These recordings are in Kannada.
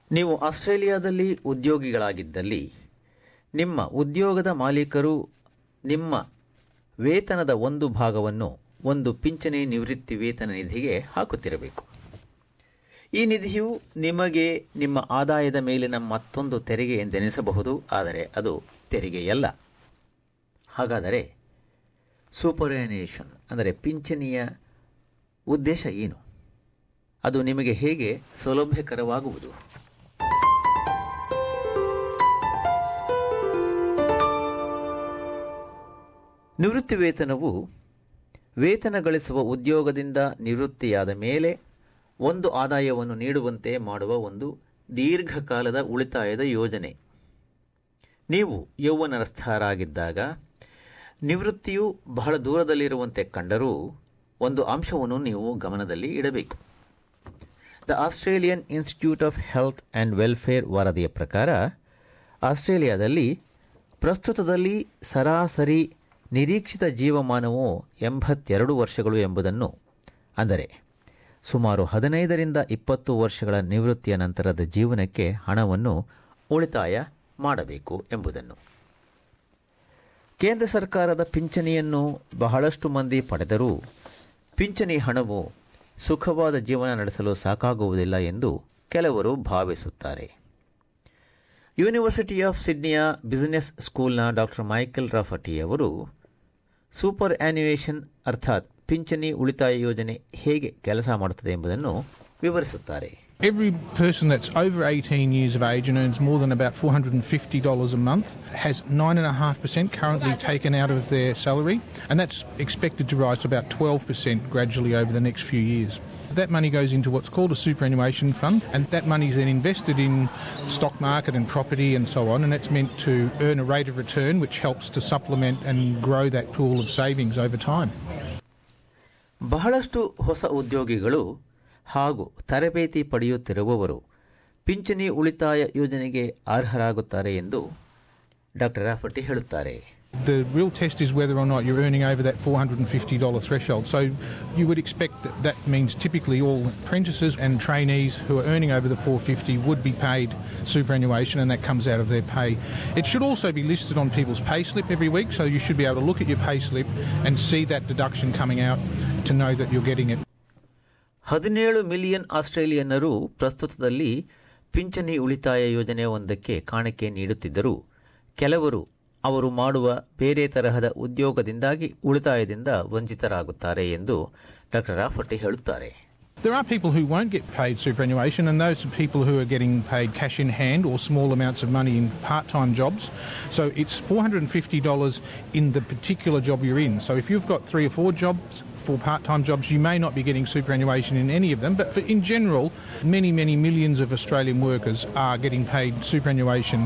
ನೀವು ಆಸ್ಟ್ರೇಲಿಯಾದಲ್ಲಿ ಉದ್ಯೋಗಿಗಳಾಗಿದ್ದಲ್ಲಿ ನಿಮ್ಮ ಉದ್ಯೋಗದ ಮಾಲೀಕರು ನಿಮ್ಮ ವೇತನದ ಒಂದು ಭಾಗವನ್ನು ಒಂದು ಪಿಂಚಣಿ ನಿವೃತ್ತಿ ವೇತನ ನಿಧಿಗೆ ಹಾಕುತ್ತಿರಬೇಕು ಈ ನಿಧಿಯು ನಿಮಗೆ ನಿಮ್ಮ ಆದಾಯದ ಮೇಲಿನ ಮತ್ತೊಂದು ತೆರಿಗೆ ಎಂದೆನಿಸಬಹುದು ಆದರೆ ಅದು ತೆರಿಗೆಯಲ್ಲ ಹಾಗಾದರೆ ಸೂಪರ್ಯಾನೇಷನ್ ಅಂದರೆ ಪಿಂಚಣಿಯ ಉದ್ದೇಶ ಏನು ಅದು ನಿಮಗೆ ಹೇಗೆ ಸೌಲಭ್ಯಕರವಾಗುವುದು ನಿವೃತ್ತಿ ವೇತನವು ವೇತನ ಗಳಿಸುವ ಉದ್ಯೋಗದಿಂದ ನಿವೃತ್ತಿಯಾದ ಮೇಲೆ ಒಂದು ಆದಾಯವನ್ನು ನೀಡುವಂತೆ ಮಾಡುವ ಒಂದು ದೀರ್ಘಕಾಲದ ಉಳಿತಾಯದ ಯೋಜನೆ ನೀವು ಯೌವನಸ್ಥರಾಗಿದ್ದಾಗ ನಿವೃತ್ತಿಯು ಬಹಳ ದೂರದಲ್ಲಿರುವಂತೆ ಕಂಡರೂ ಒಂದು ಅಂಶವನ್ನು ನೀವು ಗಮನದಲ್ಲಿ ಇಡಬೇಕು the Australian Institute of Health and Welfare ವರದಿಯ ಪ್ರಕಾರ ಆಸ್ಟ್ರೇಲಿಯಾದಲ್ಲಿ ಪ್ರಸ್ತುತದಲ್ಲಿ ಸರಾಸರಿ ನಿರೀಕ್ಷಿತ ಜೀವಮಾನವು ಎಂಬತ್ತೆರಡು ವರ್ಷಗಳು ಎಂಬುದನ್ನು ಅಂದರೆ ಸುಮಾರು ಹದಿನೈದರಿಂದ ಇಪ್ಪತ್ತು ವರ್ಷಗಳ ನಿವೃತ್ತಿಯ ನಂತರದ ಜೀವನಕ್ಕೆ ಹಣವನ್ನು ಉಳಿತಾಯ ಮಾಡಬೇಕು ಎಂಬುದನ್ನು ಕೇಂದ್ರ ಸರ್ಕಾರದ ಪಿಂಚಣಿಯನ್ನು ಬಹಳಷ್ಟು ಮಂದಿ ಪಡೆದರೂ ಪಿಂಚಣಿ ಹಣವು ಸುಖವಾದ ಜೀವನ ನಡೆಸಲು ಸಾಕಾಗುವುದಿಲ್ಲ ಎಂದು ಕೆಲವರು ಭಾವಿಸುತ್ತಾರೆ ಯೂನಿವರ್ಸಿಟಿ ಆಫ್ ಸಿಡ್ನಿಯ ಬಿಸಿನೆಸ್ ಸ್ಕೂಲ್ನ ಡಾಕ್ಟರ್ ಮೈಕೆಲ್ ರಾಫಟಿ ಅವರು ಸೂಪರ್ ಆನ್ಯುವೇಷನ್ ಅರ್ಥಾತ್ ಪಿಂಚಣಿ ಉಳಿತಾಯ ಯೋಜನೆ ಹೇಗೆ ಕೆಲಸ ಮಾಡುತ್ತದೆ ಎಂಬುದನ್ನು ವಿವರಿಸುತ್ತಾರೆ Every person that's over 18 years of age and earns more than about $450 a month has 9.5% currently taken out of their salary, and that's expected to rise to about 12% gradually over the next few years. That money goes into what's called a superannuation fund, and that money is then invested in stock market and property and so on, and it's meant to earn a rate of return which helps to supplement and grow that pool of savings over time. ಬಹಳಷ್ಟು ಹೊಸ ಉದ್ಯೋಗಿಗಳು ಹಾಗೂ ತರಬೇತಿ ಪಡೆಯುತ್ತಿರುವವರು ಪಿಂಚಣಿ ಉಳಿತಾಯ ಯೋಜನೆಗೆ ಅರ್ಹರಾಗುತ್ತಾರೆ ಎಂದು ಡಾಕ್ಟರ್ ರಾಫಟಿ ಹೇಳುತ್ತಾರೆ The real test is whether or not you're earning over that $450 threshold. So you would expect that that means typically all apprentices and trainees who are earning over the 450 would be paid superannuation and that comes out of their pay. It should also be listed on people's pay slip every week so you should be able to look at your pay slip and see that deduction coming out to know that you're getting it. ಹದಿನೇಳು ಮಿಲಿಯನ್ ಆಸ್ಟ್ರೇಲಿಯನ್ನರು ಪ್ರಸ್ತುತದಲ್ಲಿ ಪಿಂಚಣಿ ಉಳಿತಾಯ ಯೋಜನೆ ಒಂದಕ್ಕೆ ಕಾಣಿಕೆ ನೀಡುತ್ತಿದ್ದರು ಕೆಲವರು ಅವರು ಮಾಡುವ ಬೇರೆ ತರಹದ ಉದ್ಯೋಗದಿಂದಾಗಿ ಉಳಿತಾಯದಿಂದ ವಂಚಿತರಾಗುತ್ತಾರೆ ಎಂದು ಡಾಕ್ಟರ್ ರಾಫಟಿ ಹೇಳುತ್ತಾರೆ There are people who won't get paid superannuation, and those are people who are getting paid cash in hand or small amounts of money in part time jobs. So it's $450 in the particular job you're in. So if you've got three or four jobs, for part time jobs, you may not be getting superannuation in any of them, but for, in general, many, many millions of Australian workers are getting paid superannuation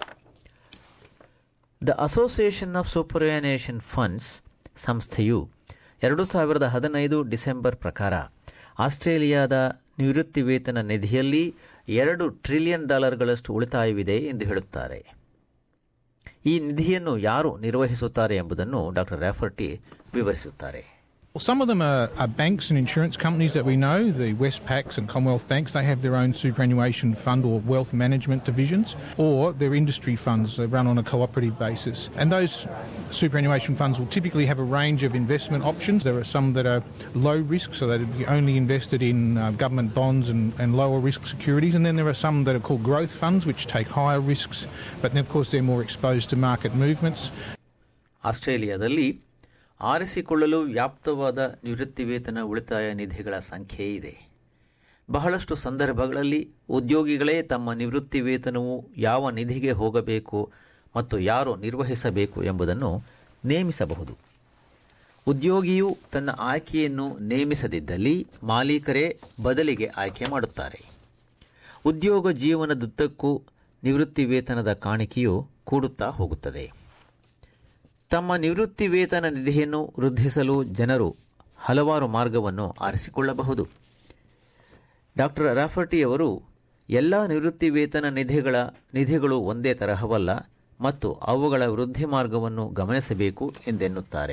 the association of superannuation funds ಸಂಸ್ಥೆಯು ಎರಡು ಸಾವಿರದ ಹದಿನೈದು ಡಿಸೆಂಬರ್ ಪ್ರಕಾರ ಆಸ್ಟ್ರೇಲಿಯಾದ ನಿವೃತ್ತಿ ವೇತನ ನಿಧಿಯಲ್ಲಿ ಎರಡು ಟ್ರಿಲಿಯನ್ ಡಾಲರ್ಗಳಷ್ಟು ಉಳಿತಾಯವಿದೆ ಎಂದು ಹೇಳುತ್ತಾರೆ ಈ ನಿಧಿಯನ್ನು ಯಾರು ನಿರ್ವಹಿಸುತ್ತಾರೆ ಎಂಬುದನ್ನು ಡಾಕ್ಟರ್ ರ್ಯಾಫರ್ಟಿ ವಿವರಿಸುತ್ತಾರೆ Well, some of them are, are banks and insurance companies that we know, the Westpacs and Commonwealth banks. They have their own superannuation fund or wealth management divisions, or they're industry funds that run on a cooperative basis. And those superannuation funds will typically have a range of investment options. There are some that are low risk, so they'd be only invested in uh, government bonds and, and lower risk securities. And then there are some that are called growth funds, which take higher risks, but then, of course, they're more exposed to market movements. ಆಸ್ಟ್ರೇಲಿಯಾದಲ್ಲಿ ಆರಿಸಿಕೊಳ್ಳಲು ವ್ಯಾಪ್ತವಾದ ನಿವೃತ್ತಿ ವೇತನ ಉಳಿತಾಯ ನಿಧಿಗಳ ಸಂಖ್ಯೆ ಇದೆ ಬಹಳಷ್ಟು ಸಂದರ್ಭಗಳಲ್ಲಿ ಉದ್ಯೋಗಿಗಳೇ ತಮ್ಮ ನಿವೃತ್ತಿ ವೇತನವು ಯಾವ ನಿಧಿಗೆ ಹೋಗಬೇಕು ಮತ್ತು ಯಾರು ನಿರ್ವಹಿಸಬೇಕು ಎಂಬುದನ್ನು ನೇಮಿಸಬಹುದು ಉದ್ಯೋಗಿಯು ತನ್ನ ಆಯ್ಕೆಯನ್ನು ನೇಮಿಸದಿದ್ದಲ್ಲಿ ಮಾಲೀಕರೇ ಬದಲಿಗೆ ಆಯ್ಕೆ ಮಾಡುತ್ತಾರೆ ಉದ್ಯೋಗ ಜೀವನದುದ್ದಕ್ಕೂ ನಿವೃತ್ತಿ ವೇತನದ ಕಾಣಿಕೆಯು ಕೂಡುತ್ತಾ ಹೋಗುತ್ತದೆ ತಮ್ಮ ನಿವೃತ್ತಿ ವೇತನ ನಿಧಿಯನ್ನು ವೃದ್ಧಿಸಲು ಜನರು ಹಲವಾರು ಮಾರ್ಗವನ್ನು ಆರಿಸಿಕೊಳ್ಳಬಹುದು ಡಾಕ್ಟರ್ ರಾಫರ್ಟಿಯವರು ಎಲ್ಲ ನಿವೃತ್ತಿ ವೇತನ ನಿಧಿಗಳ ನಿಧಿಗಳು ಒಂದೇ ತರಹವಲ್ಲ ಮತ್ತು ಅವುಗಳ ವೃದ್ಧಿ ಮಾರ್ಗವನ್ನು ಗಮನಿಸಬೇಕು ಎಂದೆನ್ನುತ್ತಾರೆ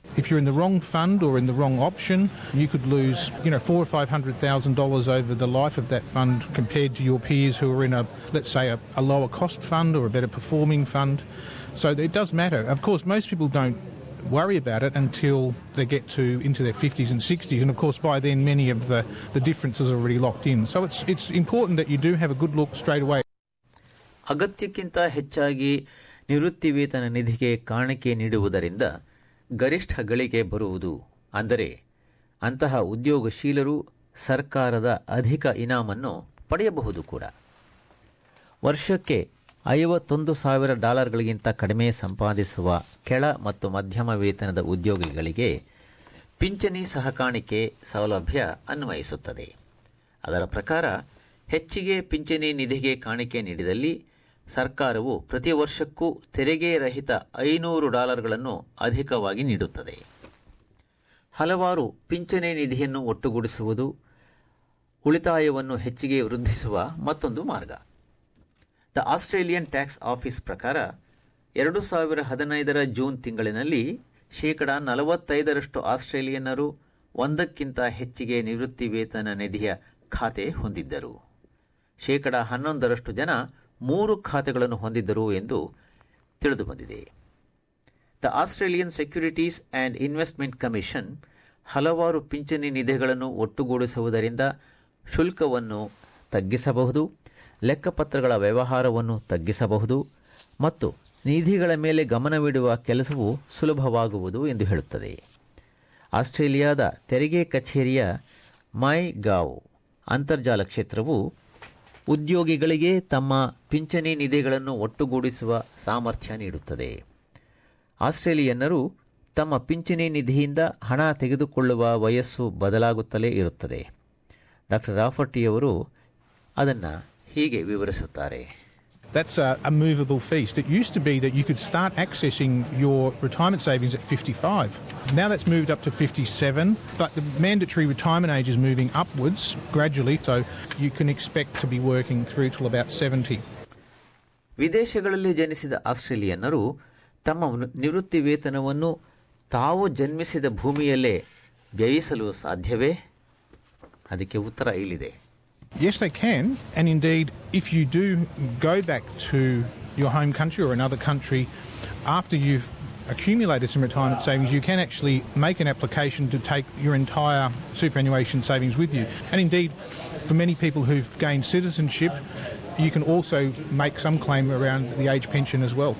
If you're in the wrong fund or in the wrong option, you could lose, you know, four or five hundred thousand dollars over the life of that fund compared to your peers who are in a, let's say, a, a lower cost fund or a better performing fund. So it does matter. Of course, most people don't worry about it until they get to into their 50s and 60s, and of course by then many of the, the differences are already locked in. So it's it's important that you do have a good look straight away. ಅಗತ್ಯಕ್ಕಿಂತ ಹೆಚ್ಚಾಗಿ ನಿವೃತ್ತಿ ವೇತನ ನಿಧಿಗೆ ಕಾಣಿಕೆ ನೀಡುವುದರಿಂದ ಗರಿಷ್ಠ ಗಳಿಕೆ ಬರುವುದು ಅಂದರೆ ಅಂತಹ ಉದ್ಯೋಗಶೀಲರು ಸರ್ಕಾರದ ಅಧಿಕ ಇನಾಮನ್ನು ಪಡೆಯಬಹುದು ಕೂಡ ವರ್ಷಕ್ಕೆ ಐವತ್ತೊಂದು ಸಾವಿರ ಡಾಲರ್ಗಳಿಗಿಂತ ಕಡಿಮೆ ಸಂಪಾದಿಸುವ ಕೆಳ ಮತ್ತು ಮಧ್ಯಮ ವೇತನದ ಉದ್ಯೋಗಿಗಳಿಗೆ ಪಿಂಚಣಿ ಸಹಕಾಣಿಕೆ ಸೌಲಭ್ಯ ಅನ್ವಯಿಸುತ್ತದೆ ಅದರ ಪ್ರಕಾರ ಹೆಚ್ಚಿಗೆ ಪಿಂಚಣಿ ನಿಧಿಗೆ ಕಾಣಿಕೆ ನೀಡಿದಲ್ಲಿ ಸರ್ಕಾರವು ಪ್ರತಿ ವರ್ಷಕ್ಕೂ ತೆರಿಗೆ ರಹಿತ ಐನೂರು ಡಾಲರ್ಗಳನ್ನು ಅಧಿಕವಾಗಿ ನೀಡುತ್ತದೆ ಹಲವಾರು ಪಿಂಚಣಿ ನಿಧಿಯನ್ನು ಒಟ್ಟುಗೂಡಿಸುವುದು ಉಳಿತಾಯವನ್ನು ಹೆಚ್ಚಿಗೆ ವೃದ್ಧಿಸುವ ಮತ್ತೊಂದು ಮಾರ್ಗ ದ ಆಸ್ಟ್ರೇಲಿಯನ್ ಟ್ಯಾಕ್ಸ್ ಆಫೀಸ್ ಪ್ರಕಾರ ಎರಡು ಸಾವಿರ ಹದಿನೈದರ ಜೂನ್ ತಿಂಗಳಿನಲ್ಲಿ ಶೇಕಡ ನಲವತ್ತೈದರಷ್ಟು ಆಸ್ಟ್ರೇಲಿಯನ್ನರು ಒಂದಕ್ಕಿಂತ ಹೆಚ್ಚಿಗೆ ನಿವೃತ್ತಿ ವೇತನ ನಿಧಿಯ ಖಾತೆ ಹೊಂದಿದ್ದರು ಶೇಕಡ ಹನ್ನೊಂದರಷ್ಟು ಜನ ಮೂರು ಖಾತೆಗಳನ್ನು ಹೊಂದಿದ್ದರು ಎಂದು ತಿಳಿದುಬಂದಿದೆ the Australian securities and investment commission ಹಲವಾರು ಪಿಂಚಣಿ ನಿಧಿಗಳನ್ನು ಒಟ್ಟುಗೂಡಿಸುವುದರಿಂದ ಶುಲ್ಕವನ್ನು ತಗ್ಗಿಸಬಹುದು ಲೆಕ್ಕಪತ್ರಗಳ ವ್ಯವಹಾರವನ್ನು ತಗ್ಗಿಸಬಹುದು ಮತ್ತು ನಿಧಿಗಳ ಮೇಲೆ ಗಮನವಿಡುವ ಕೆಲಸವು ಸುಲಭವಾಗುವುದು ಎಂದು ಹೇಳುತ್ತದೆ ಆಸ್ಟ್ರೇಲಿಯಾದ ತೆರಿಗೆ ಕಚೇರಿಯ ಮೈ ಗಾವ್ ಅಂತರ್ಜಾಲ ಕ್ಷೇತ್ರವು ಉದ್ಯೋಗಿಗಳಿಗೆ ತಮ್ಮ ಪಿಂಚಣಿ ನಿಧಿಗಳನ್ನು ಒಟ್ಟುಗೂಡಿಸುವ ಸಾಮರ್ಥ್ಯ ನೀಡುತ್ತದೆ ಆಸ್ಟ್ರೇಲಿಯನ್ನರು ತಮ್ಮ ಪಿಂಚಣಿ ನಿಧಿಯಿಂದ ಹಣ ತೆಗೆದುಕೊಳ್ಳುವ ವಯಸ್ಸು ಬದಲಾಗುತ್ತಲೇ ಇರುತ್ತದೆ ಡಾಕ್ಟರ್ ರಾಫರ್ಟಿಯವರು ಅದನ್ನು ಹೀಗೆ ವಿವರಿಸುತ್ತಾರೆ That's a, a movable feast. It used to be that you could start accessing your retirement savings at 55. Now that's moved up to 57, but the mandatory retirement age is moving upwards gradually, so you can expect to be working through till about 70. ವಿದೇಶಗಳಲ್ಲಿ ಜನಿಸಿದ ಆಸ್ಟ್ರೇಲಿಯನ್ನರು ತಮ್ಮ ನಿವೃತ್ತಿ ವೇತನವನ್ನು ತಾವು ಜನ್ಮಿಸಿದ ಭೂಮಿಯಲ್ಲೇ ವ್ಯಯಿಸಲು ಸಾಧ್ಯವೇ ಅದಕ್ಕೆ ಉತ್ತರ ಇಲ್ಲಿದೆ Yes, they can, and indeed, if you do go back to your home country or another country after you've accumulated some retirement savings, you can actually make an application to take your entire superannuation savings with you. And indeed, for many people who've gained citizenship, you can also make some claim around the age pension as well.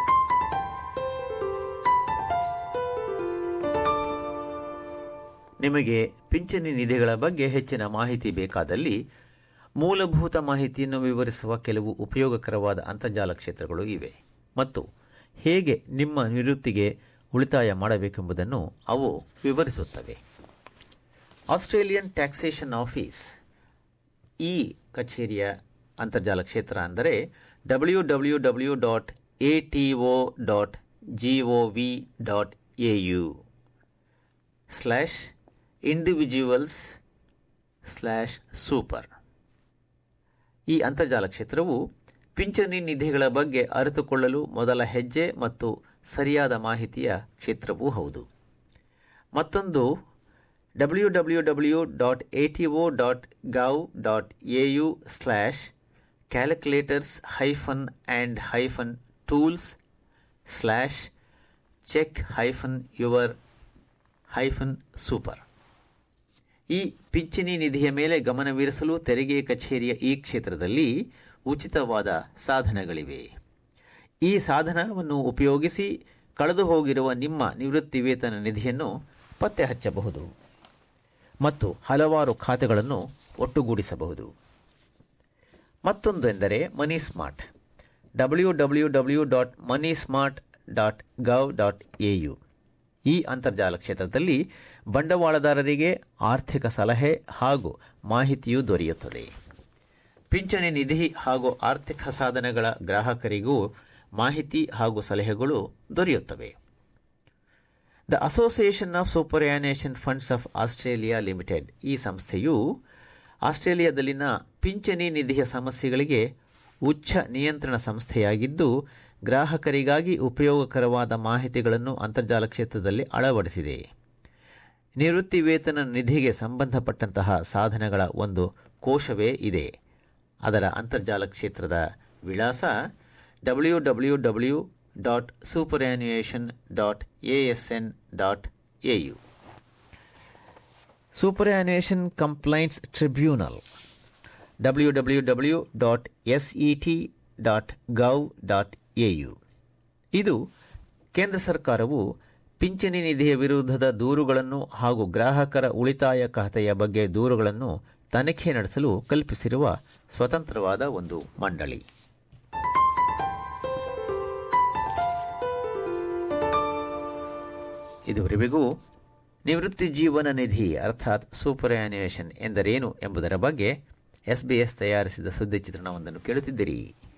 ನಿಮಗೆ ಪಿಂಚಣಿ ನಿಧಿಗಳ ಬಗ್ಗೆ ಹೆಚ್ಚಿನ ಮಾಹಿತಿ ಬೇಕಾದಲ್ಲಿ ಮೂಲಭೂತ ಮಾಹಿತಿಯನ್ನು ವಿವರಿಸುವ ಕೆಲವು ಉಪಯೋಗಕರವಾದ ಅಂತರ್ಜಾಲ ಕ್ಷೇತ್ರಗಳು ಇವೆ ಮತ್ತು ಹೇಗೆ ನಿಮ್ಮ ನಿವೃತ್ತಿಗೆ ಉಳಿತಾಯ ಮಾಡಬೇಕೆಂಬುದನ್ನು ಅವು ವಿವರಿಸುತ್ತವೆ ಆಸ್ಟ್ರೇಲಿಯನ್ ಟ್ಯಾಕ್ಸೇಷನ್ ಆಫೀಸ್ ಈ ಕಚೇರಿಯ ಅಂತರ್ಜಾಲ ಕ್ಷೇತ್ರ ಅಂದರೆ W W W dot A T O dot G O V dot A U slash individuals slash super ಈ ಅಂತರ್ಜಾಲ ಕ್ಷೇತ್ರವು ಪಿಂಚಣಿ ನಿಧಿಗಳ ಬಗ್ಗೆ ಅರಿತುಕೊಳ್ಳಲು ಮೊದಲ ಹೆಜ್ಜೆ ಮತ್ತು ಸರಿಯಾದ ಮಾಹಿತಿಯ ಕ್ಷೇತ್ರವೂ ಹೌದು ಮತ್ತೊಂದು W W W dot A T O dot gov dot A U slash calculators hyphen and hyphen tools slash check hyphen your hyphen super ಈ ಪಿಂಚಣಿ ನಿಧಿಯ ಮೇಲೆ ಗಮನವಿರಿಸಲು ತೆರಿಗೆ ಕಚೇರಿಯ ಈ ಕ್ಷೇತ್ರದಲ್ಲಿ ಉಚಿತವಾದ ಸಾಧನಗಳಿವೆ ಈ ಸಾಧನವನ್ನು ಉಪಯೋಗಿಸಿ ಕಳೆದು ಹೋಗಿರುವ ನಿಮ್ಮ ನಿವೃತ್ತಿ ವೇತನ ನಿಧಿಯನ್ನು ಪತ್ತೆ ಹಚ್ಚಬಹುದು ಮತ್ತು ಹಲವಾರು ಖಾತೆಗಳನ್ನು ಒಟ್ಟುಗೂಡಿಸಬಹುದು ಮತ್ತೊಂದು ಎಂದರೆ money smart W W W dot money smart dot gov dot A U ಈ ಅಂತರ್ಜಾಲ ಕ್ಷೇತ್ರದಲ್ಲಿ ಬಂಡವಾಳದಾರರಿಗೆ ಆರ್ಥಿಕ ಸಲಹೆ ಹಾಗೂ ಮಾಹಿತಿಯೂ ದೊರೆಯುತ್ತದೆ ಪಿಂಚಣಿ ನಿಧಿ ಹಾಗೂ ಆರ್ಥಿಕ ಸಾಧನಗಳ ಗ್ರಾಹಕರಿಗೂ ಮಾಹಿತಿ ಹಾಗೂ ಸಲಹೆಗಳು ದೊರೆಯುತ್ತವೆ the association of superannuation funds of Australia limited ಈ ಸಂಸ್ಥೆಯು ಆಸ್ಟ್ರೇಲಿಯಾದಲ್ಲಿನ ಪಿಂಚಣಿ ನಿಧಿಯ ಸಮಸ್ಯೆಗಳಿಗೆ ಉಚ್ಚ ನಿಯಂತ್ರಣ ಸಂಸ್ಥೆಯಾಗಿದ್ದು ಗ್ರಾಹಕರಿಗಾಗಿ ಉಪಯೋಗಕರವಾದ ಮಾಹಿತಿಗಳನ್ನು ಅಂತರ್ಜಾಲ ಕ್ಷೇತ್ರದಲ್ಲಿ ಅಳವಡಿಸಿದೆ ನಿವೃತ್ತಿ ವೇತನ ನಿಧಿಗೆ ಸಂಬಂಧಪಟ್ಟಂತಹ ಸಾಧನಗಳ ಒಂದು ಕೋಶವೇ ಇದೆ ಅದರ ಅಂತರ್ಜಾಲ ಕ್ಷೇತ್ರದ ವಿಳಾಸ W W W dot superannuation dot A S N dot A U superannuation complaints tribunal W W W dot S E T dot gov dot A U ಇದು ಕೇಂದ್ರ ಸರ್ಕಾರವು ಪಿಂಚಣಿ ನಿಧಿಯ ವಿರುದ್ಧದ ದೂರುಗಳನ್ನು ಹಾಗೂ ಗ್ರಾಹಕರ ಉಳಿತಾಯ ಖಾತೆಯ ಬಗ್ಗೆ ದೂರುಗಳನ್ನು ತನಿಖೆ ನಡೆಸಲು ಕಲ್ಪಿಸಿರುವ ಸ್ವತಂತ್ರವಾದ ಒಂದು ಮಂಡಳಿ ಇದುವರೆಗೂ ನಿವೃತ್ತಿ ಜೀವನ ನಿಧಿ ಅರ್ಥಾತ್ ಸೂಪರ್ಯಾನ್ಯುಯೇಷನ್ ಎಂದರೇನು ಎಂಬುದರ ಬಗ್ಗೆ ಎಸ್ಬಿಎಸ್ ತಯಾರಿಸಿದ ಸುದ್ದಿ ಚಿತ್ರಣವೊಂದನ್ನು ಕೇಳುತ್ತಿದ್ದೀರಿ